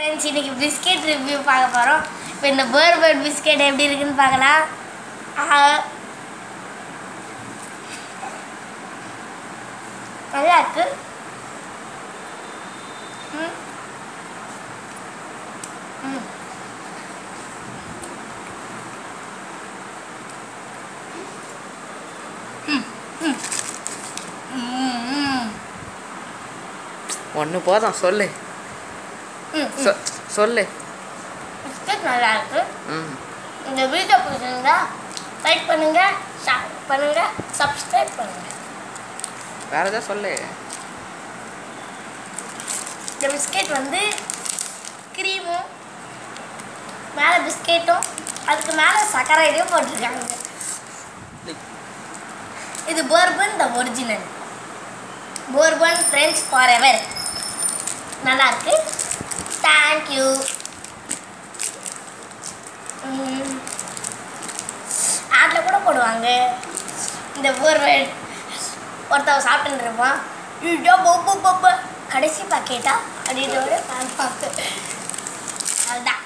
Friends இன்னைக்கு biscuit review பார்க்க போகிறோம் இப்போ இந்த பேர்பர்ட் பிஸ்கெட் எப்படி இருக்குன்னு பார்க்கலாம் ஆஹா. நல்லா இருக்கு ம். ம். ம். ம். ம். ம். ஒன்று போதும் சொல்லு ம். ம். சொ- சொல்லு பிஸ்கெட் நல்லா இருக்கு ம் இந்த வீடியோ பிடிச்சிருந்தா லைக் பண்ணுங்க ஷேர் பண்ணுங்க சப்ஸ்கிரைப் பண்ணுங்க வேற ஏதாவது சொல்லு இந்த பிஸ்கெட் வந்து க்ரீமும் மேலே பிஸ்கெட்டும் அதுக்கு மேலே சர்க்கரை இதையும் போட்டிருக்காங்க இது Bourbon the original Bourbon friends forever நல்லா இருக்கு தேங்க்யூ ஆட்டில் கூட போடுவாங்க இந்த போர்வெல் ஒருத்தவன் சாப்பிட்டுன்னு இருப்பான் ஐயோ பொப்பு பொப்பு கடைசி பாக்கெட்டா அப்படின்ற ஒரு பார்த்து அதுதான்